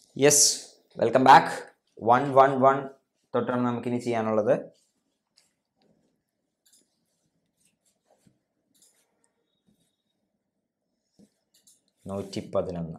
yes welcome back one one one തൊട്ടാണ് നമുക്കിനി ചെയ്യാനുള്ളത് നൂറ്റി പതിനൊന്ന്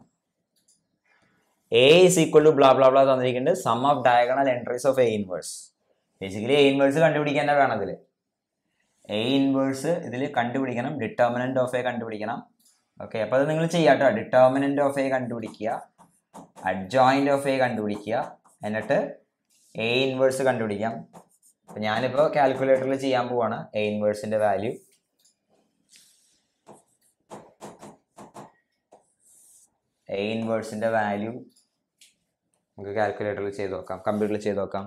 A is equal to blah blah blah തന്നിരിക്കുന്നുണ്ട് sum of diagonal entries of A inverse basically A inverse കണ്ടുപിടിക്കാൻ തന്നെ വേണം ഇതിൽ എ ഇൻവേഴ്സ് ഇതിൽ കണ്ടുപിടിക്കണം ഡിറ്റർമിനന്റ് ഓഫ് എ കണ്ടുപിടിക്കണം ഓക്കെ അപ്പോൾ അത് നിങ്ങൾ ചെയ്യാട്ടോ ഡിറ്റർമിനന്റ് ഓഫ് എ കണ്ടുപിടിക്കുക അഡ്ജോയിന്റ് ഓഫ് എ കണ്ടുപിടിക്കുക എന്നിട്ട് എ ഇൻവേഴ്സ് കണ്ടുപിടിക്കാം അപ്പം ഞാനിപ്പോൾ കാൽക്കുലേറ്ററിൽ ചെയ്യാൻ പോവാണ് എ ഇൻവേഴ്സിൻ്റെ വാല്യൂ എ ഇൻവേഴ്സിൻ്റെ വാല്യൂ നമുക്ക് കാൽക്കുലേറ്ററിൽ ചെയ്ത് നോക്കാം കമ്പ്യൂട്ടറിൽ ചെയ്ത് നോക്കാം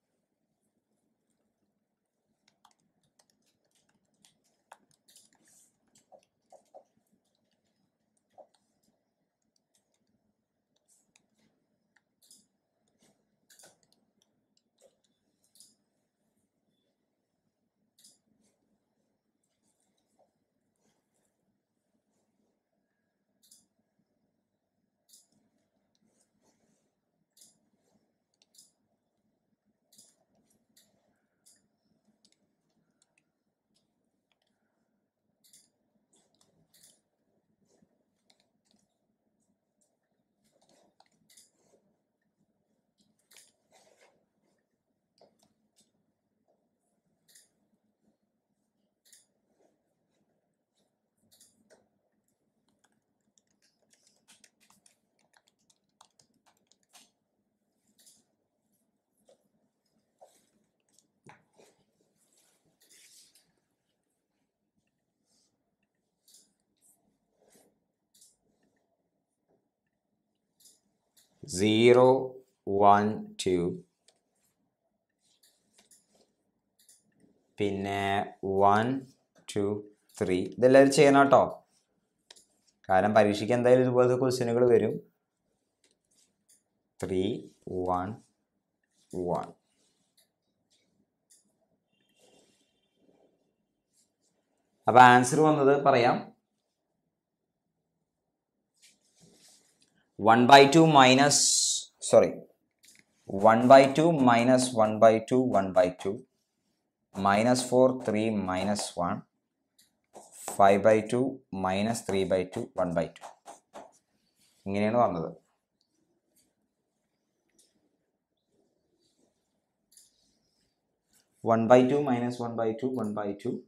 സീറോ വൺ ടു പിന്നെ വൺ ടു ത്രീ ഇതെല്ലാവരും ചെയ്യണം കേട്ടോ കാരണം പരീക്ഷയ്ക്ക് എന്തായാലും ഇതുപോലത്തെ ക്വസ്റ്റ്യനുകൾ വരും ത്രീ വൺ വൺ അപ്പോൾ ആൻസർ വന്നത് പറയാം one by two minus sorry one by two minus one by two one by two minus four three minus one five by two minus three by two one by to ഇങ്ങനെയാണ് വന്നത് one by two minus one by two one by two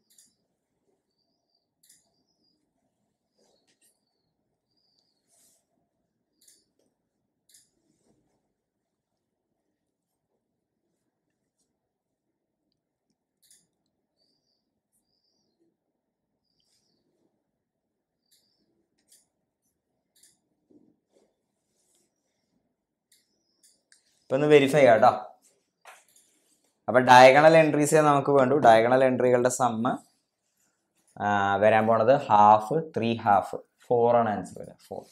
ഇപ്പൊ ഒന്ന് verify ചെയ്യാം കേട്ടോ അപ്പൊ diagonal എൻട്രീസേ നമുക്ക് വേണ്ടു diagonal എൻട്രികളുടെ sum വരാൻ പോണത് ഹാഫ് ത്രീ ഹാഫ് ഫോർ ആണ് ആൻസർ വരിക ഫോർ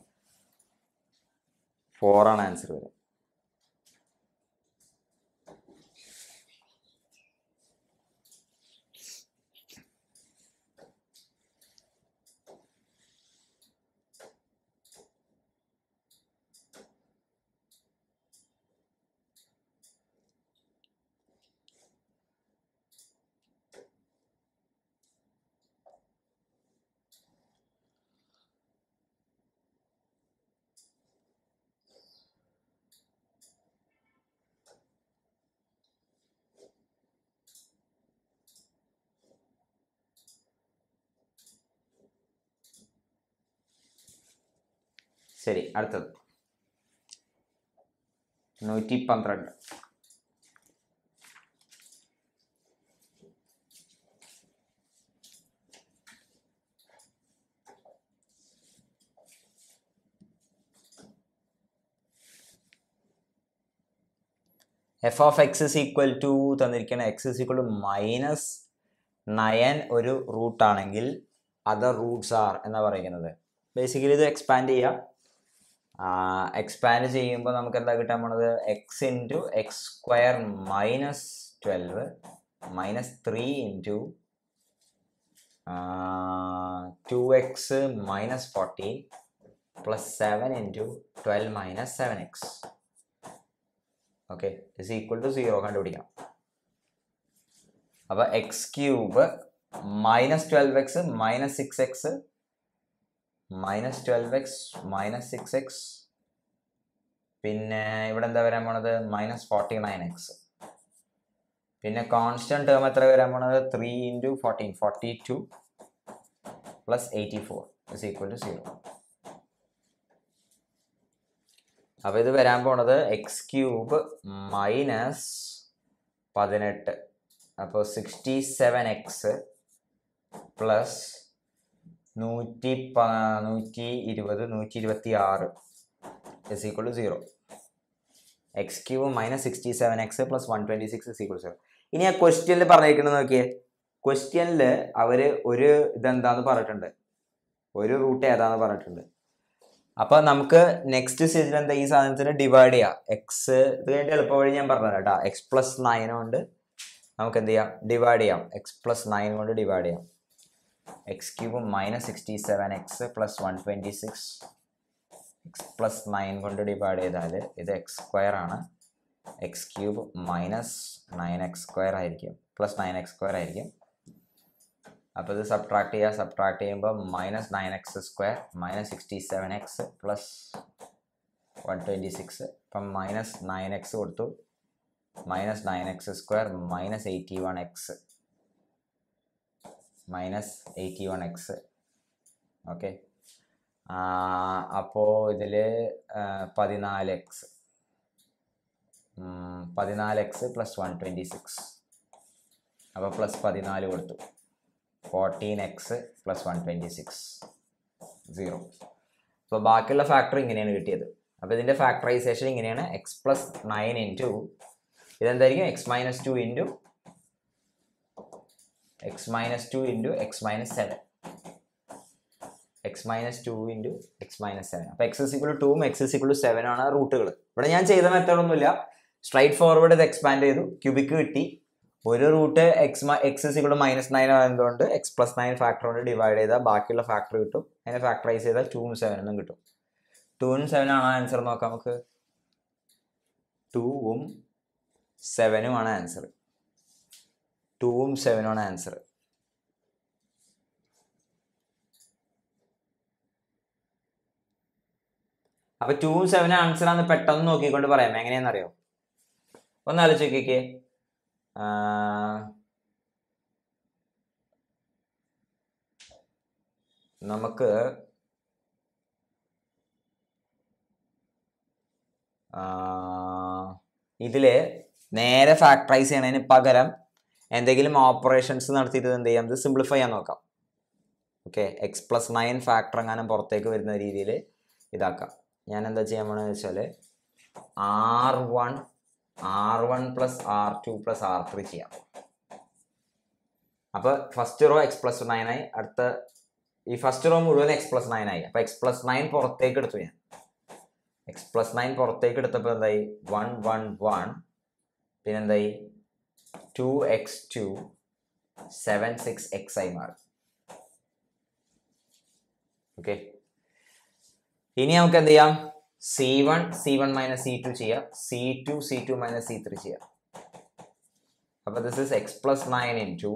ഫോർ ആണ് ആൻസർ വരിക ശരി അടുത്തത് നൂറ്റി പന്ത്രണ്ട് f of x is equal to തന്നിരിക്കുന്ന x is equal to minus nine ഒരു റൂട്ട് ആണെങ്കിൽ അതർ റൂട്ട്സ് ആർ എന്നാ പറയുന്നത് ബേസിക്കലി ഇത് എക്സ്പാൻഡ് ചെയ്യാം എക്സ്പാൻഡ് ചെയ്യുമ്പോൾ നമുക്ക് എന്താ കിട്ടാൻ പോണത് x into x square minus twelve minus three into two x minus fourteen plus seven into twelve minus seven x okay is equal to zero കണ്ടുപിടിക്കണം അപ്പോൾ x cube minus twelve x minus six x minus twelve x minus six x പിന്നെ ഇവിടെ എന്താ വരാൻ പോണത് minus forty nine x പിന്നെ constant term എത്ര വരാൻ പോണത് three into fourteen forty two plus eighty four is equal to zero അപ്പോൾ ഇത് വരാൻ പോണത് എക്സ് ക്യൂബ് മൈനസ് പതിനെട്ട് അപ്പോൾ സിക്സ്റ്റി സെവൻ എക്സ് പ്ലസ് നൂറ്റി പ നൂറ്റി ഇരുപത് നൂറ്റി ഇരുപത്തി ആറ് is equal to zero x cube minus sixty seven x plus one twenty six is equal zero ഇനി ആ ക്വസ്റ്റ്യനിൽ പറഞ്ഞേക്കുന്നത് നോക്കിയേ ക്വസ്റ്റ്യനിൽ അവർ ഒരു ഇതെന്താന്ന് പറഞ്ഞിട്ടുണ്ട് ഒരു റൂട്ട് ഏതാന്ന് പറഞ്ഞിട്ടുണ്ട് അപ്പോൾ നമുക്ക് നെക്സ്റ്റ് സ്റ്റേജിൽ എന്താ ഈ സാധനത്തിന് ഡിവൈഡ് ചെയ്യാം എക്സ് ഇത് കഴിഞ്ഞിട്ട് എളുപ്പ വഴി ഞാൻ പറഞ്ഞുതരാം കേട്ടോ എക്സ് പ്ലസ് നയൻ കൊണ്ട് നമുക്ക് എന്ത് ചെയ്യാം ഡിവൈഡ് ചെയ്യാം എക്സ് പ്ലസ് നയൻ കൊണ്ട് ഡിവൈഡ് ചെയ്യാം x cube minus sixty seven x plus one twenty six x plus nine കൊണ്ട് ഡിവൈഡ് ചെയ്താൽ ഇത് എക്സ് സ്ക്വയർ ആണ് x cube minus nine x square ആയിരിക്കും പ്ലസ് നയൻ എക്സ് സ്ക്വയർ ആയിരിക്കും അപ്പോൾ ഇത് സബ്ട്രാക്ട് ചെയ്യുക സബ്ട്രാക്ട് ചെയ്യുമ്പോൾ minus nine x square minus sixty seven x plus one twenty six ഇപ്പം മൈനസ് നയൻ എക്സ് കൊടുത്തു minus nine x square minus eighty one x minus eighty one x okay അപ്പോൾ ഇതിൽ പതിനാല് എക്സ് പതിനാല് x plus one twenty six അപ്പോൾ plus പതിനാല് കൊടുത്തു fourteen x plus one twenty six zero അപ്പോൾ ബാക്കിയുള്ള ഫാക്ടർ ഇങ്ങനെയാണ് കിട്ടിയത് അപ്പോൾ ഇതിൻ്റെ ഫാക്ടറൈസേഷൻ ഇങ്ങനെയാണ് എക്സ് പ്ലസ് നയൻ ഇൻറ്റു ഇതെന്തായിരിക്കും x minus two into x minus two into x minus seven x minus two into x minus seven അപ്പോൾ x is equal ടൂവും എക്സ് ഇസിക്വൾ സെവൻ ആണ് റൂട്ടുകൾ ഇവിടെ ഞാൻ ചെയ്ത മെത്തേഡൊന്നുമില്ല സ്ട്രൈറ്റ് ഫോർവേഡ് ഇത് എക്സ്പാൻഡ് ചെയ്തു ക്യൂബിക്ക് കിട്ടി ഒരു root x x is equal minus nine ആയതുകൊണ്ട് എക്സ് പ്ലസ് നയൻ ഫാക്ടർ കൊണ്ട് ഡിവൈഡ് ചെയ്താൽ ബാക്കിയുള്ള ഫാക്ടർ കിട്ടും അതിനെ ഫാക്ടറൈസ് ചെയ്താൽ ടൂവും സെവനും കിട്ടും ടൂവും സെവൻ ആണോ ആൻസർ നോക്കാം നമുക്ക് ടൂവും സെവനും ആണ് ആൻസർ ടൂവും സെവനും ആണ് ആൻസർ അപ്പൊ ടൂവും സെവനും ആൻസർ ആണെന്ന് പെട്ടെന്ന് നോക്കിക്കൊണ്ട് പറയാം എങ്ങനെയാണെന്നറിയോ ഒന്ന് ആലോചിച്ച് നോക്കിക്കേ നമുക്ക് ഇതില് നേരെ ഫാക്ടറൈസ് ചെയ്യണതിന് പകരം എന്തെങ്കിലും ഓപ്പറേഷൻസ് നടത്തിയിട്ട് എന്ത് ചെയ്യാം ഇത് സിംപ്ലിഫൈ ചെയ്യാൻ നോക്കാം okay x plus nine factor എങ്ങാനും പുറത്തേക്ക് വരുന്ന രീതിയിൽ ഇതാക്കാം ഞാൻ എന്താ ചെയ്യാൻ പോണെന്ന് വെച്ചാൽ R one R one plus R two plus R three ചെയ്യാം അപ്പോൾ first row x plus nine ആയി അടുത്ത ഈ ഫസ്റ്റ് റോ മുഴുവൻ എക്സ് പ്ലസ് നയൻ ആയി അപ്പോൾ എക്സ് പ്ലസ് നയൻ പുറത്തേക്ക് എടുത്തു ഞാൻ എക്സ് പ്ലസ് നയൻ പുറത്തേക്ക് എടുത്തപ്പോൾ എന്തായി വൺ വൺ വൺ പിന്നെന്തായി two X two seven six x ആയി മാറി ഓക്കെ ഇനി നമുക്ക് എന്ത് ചെയ്യാം C one C one minus C two ചെയ്യാം C two C two minus C three ചെയ്യാം അപ്പൊ this is x plus nine in two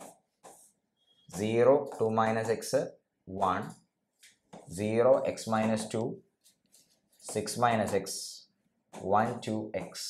zero two minus x one zero x minus two six minus x one two x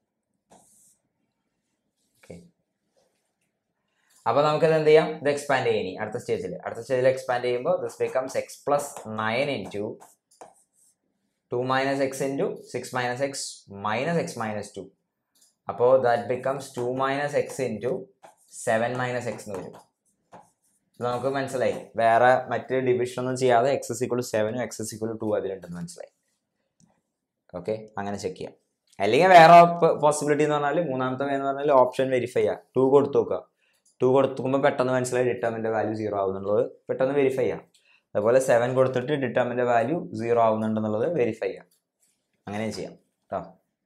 okay അപ്പോൾ നമുക്കത് എന്ത് ചെയ്യാം ഇത് expand ചെയ്യാം ഇനി അടുത്ത സ്റ്റേജിൽ അടുത്ത സ്റ്റേജിൽ എക്സ്പാൻഡ് ചെയ്യുമ്പോൾ this becomes x plus nine in two two minus x into six minus x minus x minus two അപ്പോൾ that becomes two minus x into seven minus x എന്ന് വരും നമുക്ക് മനസ്സിലായി വേറെ മറ്റ് ഡിവിഷൻ ഒന്നും ചെയ്യാതെ എക്സ് സിക്വൾ സെവനും എക്സ് സിക്വൾ ടു അതിലുണ്ടെന്ന് മനസ്സിലായി ഓക്കെ അങ്ങനെ ചെക്ക് ചെയ്യാം അല്ലെങ്കിൽ വേറെ പോസിബിലിറ്റി എന്ന് പറഞ്ഞാൽ മൂന്നാമത്തെ വേ എന്ന് പറഞ്ഞാൽ ഓപ്ഷൻ വെരിഫൈ ചെയ്യുക ടു കൊടുത്തു നോക്കുക ടു കൊടുക്കുമ്പോൾ പെട്ടെന്ന് മനസ്സിലായി ഡിറ്റർമിൻ്റെ വാല്യൂ സീറോ ആവുന്നുള്ളത് പെട്ടെന്ന് വെരിഫൈ ചെയ്യാം അതുപോലെ സെവൻ കൊടുത്തിട്ട് ഡിറ്റർമിൻ്റെ വാല്യൂ സീറോ ആവുന്നുണ്ടെന്നുള്ളത് വെരിഫൈ ചെയ്യാം അങ്ങനെ ചെയ്യാം കേട്ടോ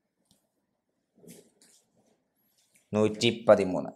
നൂറ്റി പതിമൂന്ന്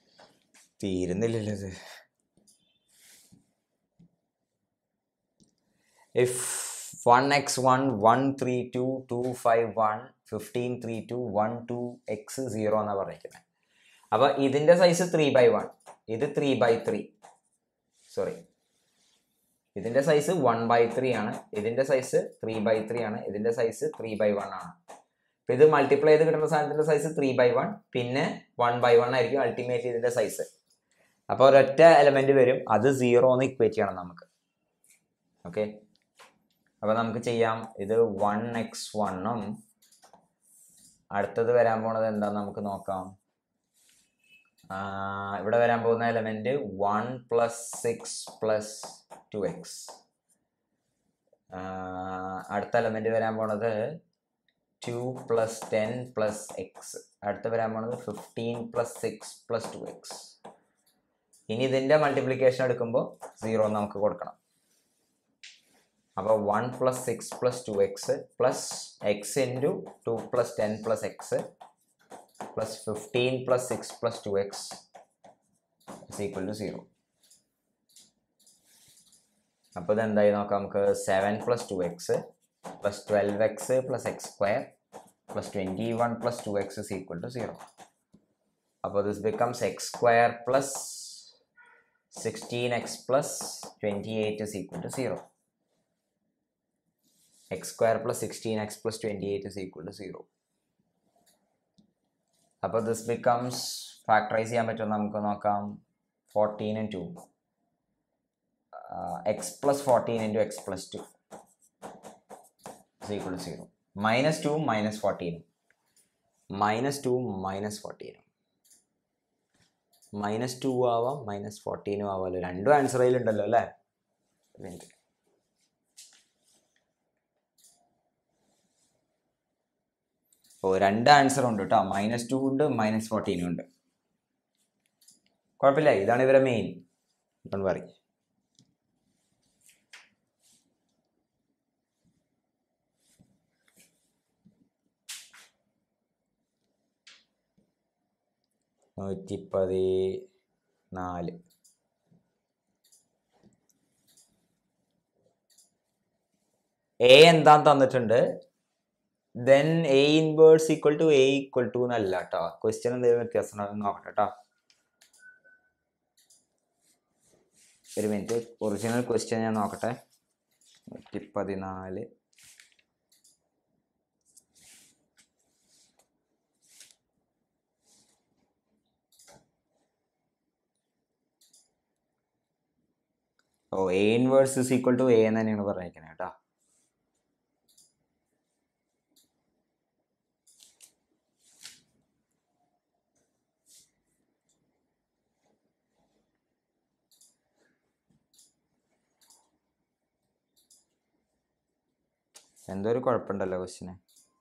തീരുന്നില്ലല്ലോ ഇത് if one x one one three two two five one fifteen three two one two x zero എന്നാണ് പറഞ്ഞിരിക്കുന്നത് അപ്പോൾ ഇതിൻ്റെ സൈസ് ത്രീ ബൈ വൺ ഇത് ത്രീ ബൈ ത്രീ സോറി ഇതിൻ്റെ സൈസ് വൺ ബൈ ത്രീ ആണ് ഇതിൻ്റെ സൈസ് ത്രീ ബൈ ത്രീ ആണ് ഇതിൻ്റെ സൈസ് ത്രീ ബൈ വൺ ആണ് അപ്പം ഇത് മൾട്ടിപ്ലൈ ചെയ്ത് കിട്ടുന്ന സാധനത്തിൻ്റെ സൈസ് ത്രീ ബൈ വൺ പിന്നെ വൺ ബൈ വൺ ആയിരിക്കും അൾട്ടിമേറ്റ് ഇതിൻ്റെ സൈസ് അപ്പോൾ ഒരൊറ്റ എലമെന്റ് വരും അത് സീറോ എന്ന് ഇക്വേറ്റ് ചെയ്യണം നമുക്ക് ഓക്കെ അപ്പോൾ നമുക്ക് ചെയ്യാം ഇത് വൺ എക്സ് വണ്ണും അടുത്തത് വരാൻ പോണത് എന്താന്ന് നമുക്ക് നോക്കാം ആ, ഇവിടെ വരാൻ പോകുന്ന element one plus six plus two x അടുത്ത എലമെന്റ് വരാൻ പോണത് two plus ten plus x അടുത്ത വരാൻ പോണത് fifteen plus six plus two x ഇനി ഇതിന്റെ മൾട്ടിപ്ലിക്കേഷൻ എടുക്കുമ്പോൾ സീറോ നമുക്ക് കൊടുക്കണം അപ്പോൾ one plus six plus two x plus x into two plus ten plus x plus fifteen plus six plus two x is equal to zero അപ്പോൾ ഇത് എന്തായി നോക്കാം നമുക്ക് seven plus two x plus twelve x plus x square plus twenty one plus two x is equal to zero അപ്പോൾ this becomes x square plus sixteen x plus twenty eight is equal to zero x square plus sixteen x plus twenty eight is equal to zero അപ്പോൾ this becomes factorise ചെയ്യാൻ പറ്റുമോ നമുക്ക് നോക്കാം ഫോർട്ടീനും two x plus fourteen into x plus two is equal to zero minus two minus ഫോർട്ടീനും minus two minus ഫോർട്ടീനും minus two ആവാം minus ഫോർട്ടീനും ആവാമല്ലോ രണ്ടും ആൻസർ അതിലുണ്ടല്ലോ അല്ലേ ഒരു മിനിറ്റ് ഓ രണ്ട് ആൻസർ ഉണ്ട് കേട്ടോ മൈനസ് ടു ഉണ്ട് മൈനസ് ഫോർട്ടീനും ഉണ്ട് കുഴപ്പമില്ല ഇതാണ് ഇവരെ മെയിൻ ഡോണ്ട് വറി നൂറ്റി പതിനാല് എ എന്താന്ന് തന്നിട്ടുണ്ട് then A inverse equal to A equal to എന്നല്ല കേട്ടോ ക്വസ്റ്റ്യൻ എന്തെങ്കിലും വ്യത്യാസം ഉണ്ടോ എന്ന് നോക്കട്ടെ കേട്ടോ ഒരു മിനിറ്റ് ഒറിജിനൽ ക്വസ്റ്റ്യൻ ഞാൻ നോക്കട്ടെ നൂറ്റി പതിനാല് ഓ A inverse is equal to A എന്ന് തന്നെയാണ് പറഞ്ഞിരിക്കുന്നത് കേട്ടോ എന്തോ ഒരു കുഴപ്പമുണ്ടല്ലോ ക്വസ്റ്റിന്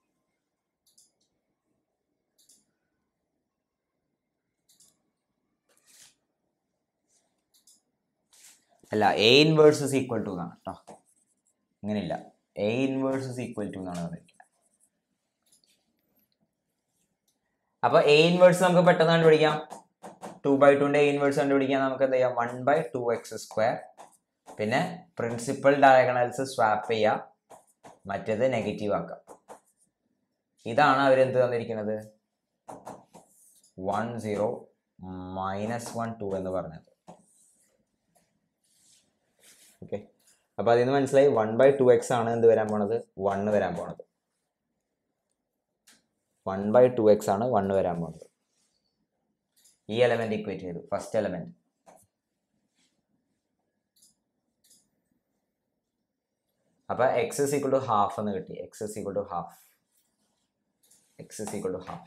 അല്ല A inverse is equal to എന്നാണ് കേട്ടോ അങ്ങനെയില്ല A inverse is equal to എന്നാണ് പറഞ്ഞിരിക്കുന്നത് അപ്പൊ എ ഇൻവേഴ്സ് നമുക്ക് പെട്ടെന്ന് കണ്ടുപിടിക്കാം ടു ബൈ ടുന്റെ എ ഇൻവേഴ്സ് കണ്ടുപിടിക്കാൻ നമുക്ക് എന്ത് ചെയ്യാം one by two x square പിന്നെ പ്രിൻസിപ്പൽ ഡയഗണൽസ് സ്വാപ്പ് ചെയ്യാം മറ്റേത് നെഗറ്റീവ് ആക്കാം ഇതാണ് അവരെന്ത് തന്നിരിക്കുന്നത് one zero minus one two എന്ന് പറഞ്ഞത് ഓക്കെ അപ്പോൾ അതിൽ നിന്ന് മനസ്സിലായി വൺ ബൈ ടു എക്സ് ആണ് എന്ത് വരാൻ പോണത് വണ്ണ് വരാൻ പോണത് വൺ ബൈ ടു എക്സ് ആണ് വണ്ണ് വരാൻ പോണത് ഈ എലമെന്റ് ഇക്വേറ്റ് ചെയ്തു ഫസ്റ്റ് എലമെന്റ് അപ്പൊ x is equal to half എന്ന് കിട്ടി x is equal to half x is equal to half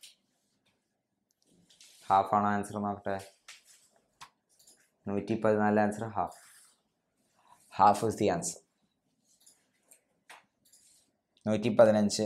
half ആണ് ആൻസർ നോക്കട്ടെ നൂറ്റി പതിനാല് answer half half is the answer നൂറ്റി പതിനഞ്ച്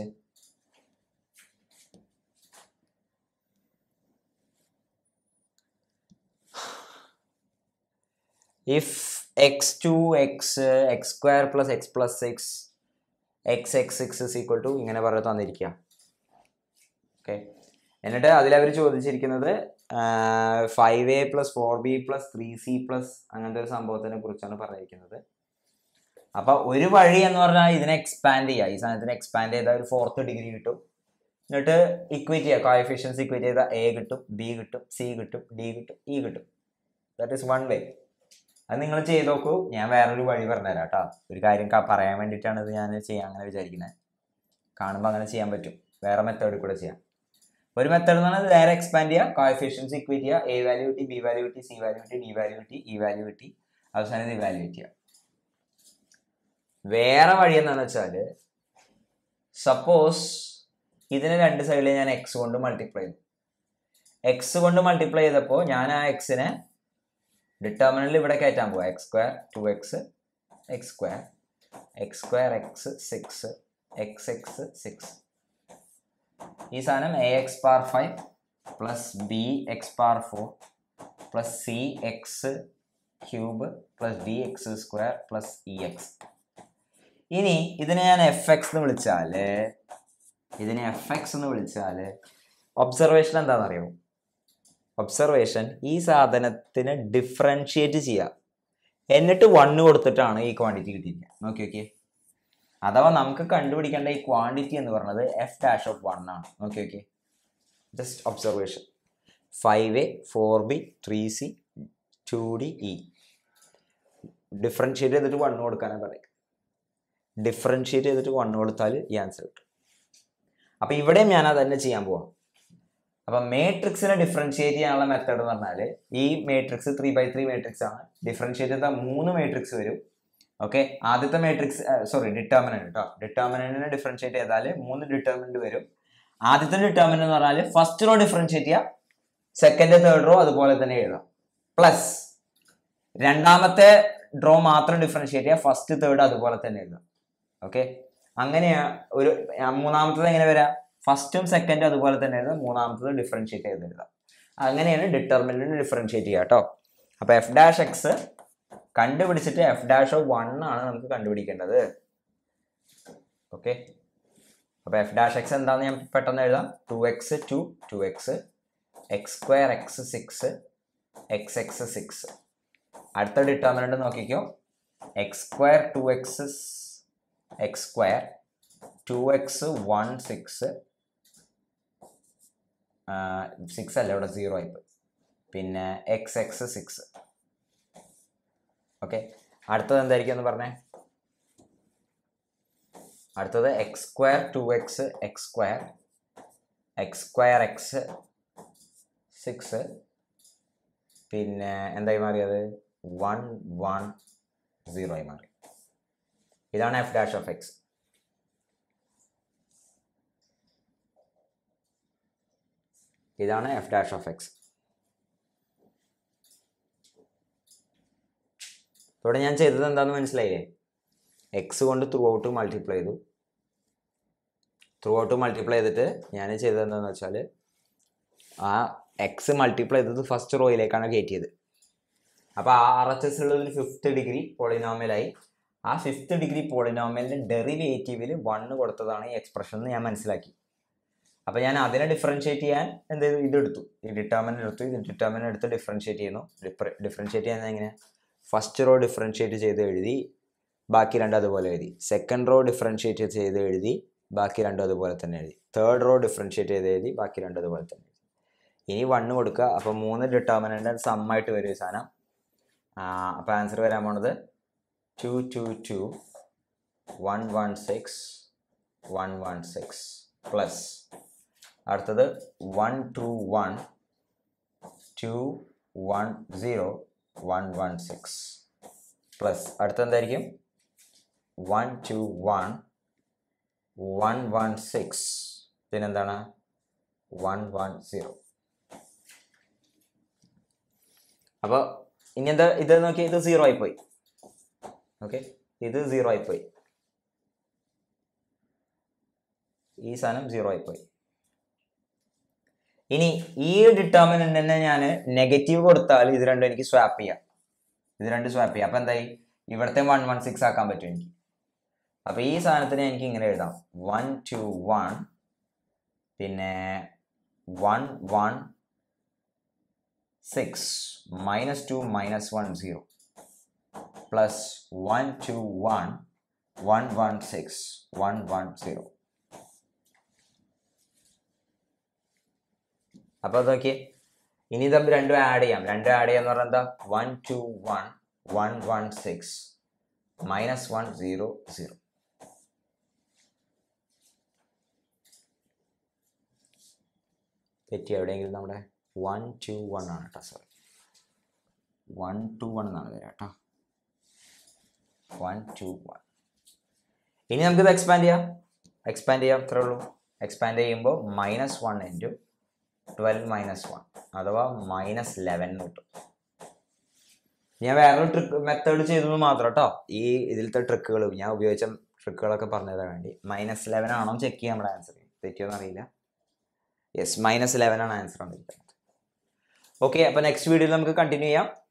if x2 x x square plus x plus 6 x x 6 is equal to ഇങ്ങനെ പറഞ്ഞ് തന്നിരിക്കുക okay എന്നിട്ട് അതിൽ അവർ ചോദിച്ചിരിക്കുന്നത് five A plus four B plus three C plus അങ്ങനത്തെ ഒരു സംഭവത്തിനെ കുറിച്ചാണ് പറഞ്ഞിരിക്കുന്നത് അപ്പൊ ഒരു വഴി എന്ന് പറഞ്ഞാൽ ഇതിനെ എക്സ്പാൻഡ് ചെയ്യുക ഈ സാധനത്തിന് എക്സ്പാൻഡ് ചെയ്താൽ ഒരു ഫോർത്ത് ഡിഗ്രി കിട്ടും എന്നിട്ട് ഇക്വേറ്റ് ചെയ്യുക കോയഫിഷ്യൻസ് ഇക്വേറ്റ് ചെയ്താൽ എ കിട്ടും ബി കിട്ടും സി കിട്ടും ഡി കിട്ടും ഇ കിട്ടും ദാറ്റ് ഈസ് വൺ വേ അത് നിങ്ങൾ ചെയ്ത് നോക്കൂ ഞാൻ വേറൊരു വഴി പറഞ്ഞുതരാം കേട്ടോ ഒരു കാര്യം ക- പറയാൻ വേണ്ടിയിട്ടാണ് ഇത് ഞാൻ ചെയ്യാൻ അങ്ങനെ വിചാരിക്കുന്നത് കാണുമ്പോൾ അങ്ങനെ ചെയ്യാൻ പറ്റും വേറെ മെത്തേഡിൽ കൂടെ ചെയ്യാം ഒരു മെത്തേഡ് എന്ന് പറഞ്ഞാൽ നേരെ എക്സ്പാൻഡ് ചെയ്യുക കോയഫിഷ്യൻസ് ഇക്വേറ്റ് ചെയ്യുക എ വാല്യൂ കിട്ടി ബി വാല്യൂ കിട്ടി സി വാല്യൂ കിട്ടി ഡി വാല്യൂ കിട്ടി ഇ വാല്യൂ കിട്ടി അവസാനം ഇത് ഇവാലുവേറ്റ് ചെയ്യുക വേറെ വഴി എന്താണെന്ന് വെച്ചാൽ സപ്പോസ് ഇതിന് രണ്ട് സൈഡിൽ ഞാൻ എക്സ് കൊണ്ട് മൾട്ടിപ്ലൈ ചെയ്തു എക്സ് കൊണ്ട് മൾട്ടിപ്ലൈ ചെയ്തപ്പോൾ ഞാൻ ആ എക്സിനെ ഡിറ്റർമിനലിൽ ഇവിടെ കയറ്റാൻ പോവാം x square two X X square X square X six X X six ഈ സാധനം A x power five plus B x power four plus C x cube plus D x square plus E x ഇനി ഇതിനെ ഞാൻ F X എന്ന് വിളിച്ചാൽ ഇതിനെ F X എന്ന് വിളിച്ചാൽ ഒബ്സർവേഷൻ എന്താണെന്നറിയോ ഒബ്സർവേഷൻ ഈ സാധനത്തിന് ഡിഫറൻഷിയേറ്റ് ചെയ്യുക എന്നിട്ട് വണ്ണ് കൊടുത്തിട്ടാണ് ഈ ക്വാണ്ടിറ്റി കിട്ടിയിരിക്കുക നോക്കി നോക്കിയേ അഥവാ നമുക്ക് കണ്ടുപിടിക്കേണ്ട ഈ ക്വാണ്ടിറ്റി എന്ന് പറയുന്നത് എഫ് ഡാഷ് ഓഫ് വൺ ആണ് നോക്കി നോക്കിയേ just observation five A four B three C two D E differentiate ചെയ്തിട്ട് വണ്ണ് കൊടുക്കാനാണ് പറയും ഡിഫറൻഷിയേറ്റ് ചെയ്തിട്ട് വണ്ണ് കൊടുത്താൽ ഈ ആൻസർ കിട്ടും അപ്പോൾ ഇവിടെയും ഞാൻ അത് തന്നെ ചെയ്യാൻ പോവാം അപ്പം മേട്രിക്സിനെ ഡിഫറൻഷിയേറ്റ് ചെയ്യാനുള്ള മെത്തേഡ് എന്ന് പറഞ്ഞാൽ ഈ matrix three by three matrix ആണ് ഡിഫറൻഷിയേറ്റ് ചെയ്താൽ മൂന്ന് മേട്രിക്സ് വരും ഓക്കെ ആദ്യത്തെ മേട്രിക്സ് സോറി ഡിറ്റർമിനന്റ് കേട്ടോ ഡിറ്റർമിനന്റിനെ ഡിഫറൻഷിയേറ്റ് ചെയ്താൽ മൂന്ന് ഡിറ്റർമിനന്റ് വരും ആദ്യത്തെ ഡിറ്റർമിനന്റ് എന്ന് പറഞ്ഞാൽ ഫസ്റ്റ് റോ ഡിഫറൻഷിയേറ്റ് ചെയ്യുക സെക്കൻഡ് തേർഡ് റോ അതുപോലെ തന്നെ എഴുതാം പ്ലസ് രണ്ടാമത്തെ ഡ്രോ മാത്രം ഡിഫറൻഷിയേറ്റ് ചെയ്യുക ഫസ്റ്റ് തേർഡ് അതുപോലെ തന്നെ എഴുതാം ഓക്കെ അങ്ങനെയാ ഒരു ആ, മൂന്നാമത്തത് എങ്ങനെ വരാം ഫസ്റ്റും സെക്കൻഡും അതുപോലെ തന്നെ എഴുതാം മൂന്നാമത്തത് ഡിഫറൻഷിയേറ്റ് ചെയ്ത് എഴുതാം അങ്ങനെയാണ് ഡിറ്റർമിനന്റ് ഡിഫറൻഷിയേറ്റ് ചെയ്യുക കേട്ടോ അപ്പോൾ എഫ് ഡാഷ് എക്സ് കണ്ടുപിടിച്ചിട്ട് എഫ് ഡാഷ് ഓഫ് വൺ ആണ് നമുക്ക് കണ്ടുപിടിക്കേണ്ടത് ഓക്കെ അപ്പോൾ എഫ് ഡാഷ് എക്സ് എന്താണെന്ന് ഞാൻ പെട്ടെന്ന് എഴുതാം two X two two X X square X six X X six അടുത്ത ഡിറ്റർമിനന്റ് നോക്കിക്കോ X square two X X square two X one six six അല്ല ഇവിടെ സീറോ ആയിപ്പോയി പിന്നെ എക്സ് എക്സ് സിക്സ് ഓക്കെ അടുത്തത് എന്തായിരിക്കും എന്ന് പറഞ്ഞേ അടുത്തത് X square two X X square X square X six പിന്നെ എന്തായി മാറിയത് വൺ വൺ സീറോ ആയി മാറി ഇതാണ് എഫ് ഡാഷ് ഓഫ് എക്സ് ഇതാണ് എഫ് ഡാഷ് ഓഫ് എക്സ് ഇവിടെ ഞാൻ ചെയ്തത് എന്താണെന്ന് മനസ്സിലായില്ലേ എക്സ് കൊണ്ട് ത്രൂ ഔട്ട് മൾട്ടിപ്ലൈ ചെയ്തു ത്രൂ ഔട്ട് മൾട്ടിപ്ലൈ ചെയ്തിട്ട് ഞാൻ ചെയ്തത് എന്താണെന്ന് വെച്ചാൽ ആ എക്സ് മൾട്ടിപ്ലൈ ചെയ്തത് ഫസ്റ്റ് റോയിലേക്കാണ് കയറ്റിയത് അപ്പോൾ ആ ആർ എച്ച് എസ് ഉള്ളത് ഒരു ഫിഫ്ത്ത് ഡിഗ്രി പോളിനോമിയലായി ആ ഫിഫ്ത്ത് ഡിഗ്രി പോളിനോമിയലിൻ്റെ ഡെറിവേറ്റീവിൽ വണ്ണ് കൊടുത്തതാണ് ഈ എക്സ്പ്രഷൻ എന്ന് ഞാൻ മനസ്സിലാക്കി അപ്പോൾ ഞാൻ അതിനെ ഡിഫറൻഷിയേറ്റ് ചെയ്യാൻ എന്ത് ചെയ്തു ഇതെടുത്തു ഈ ഡിറ്റർമിനൻ്റ് എടുത്തു ഇത് ഡിറ്റർമിനൻ്റ് എടുത്ത് ഡിഫറൻഷിയേറ്റ് ചെയ്യുന്നു ഡിഫറൻഷിയേറ്റ് ചെയ്യുന്നത് എങ്ങനെ ഫസ്റ്റ് റോ ഡിഫറൻഷിയേറ്റ് ചെയ്ത് എഴുതി ബാക്കി രണ്ടും അതുപോലെ എഴുതി സെക്കൻഡ് റോ ഡിഫറൻഷിയേറ്റ് ചെയ്ത് എഴുതി ബാക്കി രണ്ടും അതുപോലെ തന്നെ എഴുതി തേർഡ് റോ ഡിഫറൻഷിയേറ്റ് ചെയ്ത് എഴുതി ബാക്കി രണ്ടും അതുപോലെ തന്നെ എഴുതി ഇനി വണ്ണ് കൊടുക്കുക അപ്പോൾ മൂന്ന് ഡിറ്റർമിനൻ്റ് സമ്മായിട്ട് വരും ഈ സാധനം അപ്പോൾ ആൻസർ വരാൻ പോണത് two two two one one six one one six plus അടുത്തത് one two one two one zero one one six plus അടുത്ത എന്തായിരിക്കും one two one one one six പിന്നെന്താണ് വൺ വൺ സീറോ അപ്പോൾ ഇനി എന്താ ഇത് നോക്കി ഇത് സീറോ ആയിപ്പോയി ഓക്കെ ഇത് സീറോ ആയിപ്പോയി ഈ സാധനം സീറോ ആയിപ്പോയി ഇനി ഈ ഡിറ്റർമിനന്റ് തന്നെ ഞാൻ നെഗറ്റീവ് കൊടുത്താൽ ഇത് രണ്ടും എനിക്ക് സ്വാപ്പ് ചെയ്യാം ഇത് രണ്ട് സ്വാപ്പ് ചെയ്യാം അപ്പം എന്തായി ഇവിടുത്തെ വൺ വൺ സിക്സ് ആക്കാൻ പറ്റും എനിക്ക് അപ്പം ഈ സാധനത്തിന് എനിക്ക് ഇങ്ങനെ എഴുതാം വൺ ടു വൺ പിന്നെ one one six minus two minus one zero plus one two one one one six one one zero അപ്പോൾ അതൊക്കെ ഇനി തമ്മിൽ രണ്ടും ആഡ് ചെയ്യാം രണ്ടും ആഡ് ചെയ്യാന്ന് പറഞ്ഞാൽ എന്താ one two one one one six minus one zero zero തെറ്റി എവിടെയെങ്കിലും നമ്മുടെ വൺ ടു വൺ ആണ് കേട്ടോ സോറി വൺ ടു വൺ എന്നാണ് വരിക കേട്ടോ വൺ ടു വൺ ഇനി നമുക്കിത് എക്സ്പാൻഡ് ചെയ്യാം എക്സ്പാൻഡ് ചെയ്യാം അത്രേ ഉള്ളൂ എക്സ്പാൻഡ് ചെയ്യുമ്പോൾ minus one into twelve minus one അഥവാ മൈനസ് ലെവൻ എന്ന് കിട്ടും ഞാൻ വേറൊരു ട്രിക്ക് മെത്തേഡ് ചെയ്തത് മാത്രം കേട്ടോ ഈ ഇതിലത്തെ ട്രിക്കുകൾ ഞാൻ ഉപയോഗിച്ച ട്രിക്കുകളൊക്കെ പറഞ്ഞു തരാൻ വേണ്ടി മൈനസ് ലെവൻ ആണോ ചെക്ക് ചെയ്യാം നമ്മുടെ ആൻസർ തെറ്റിയോന്ന് അറിയില്ല യെസ് മൈനസ് ലെവൻ ആണ് ആൻസർ വന്നിരിക്കുന്നത് ഓക്കെ അപ്പോൾ നെക്സ്റ്റ് വീഡിയോയിൽ നമുക്ക് കണ്ടിന്യൂ ചെയ്യാം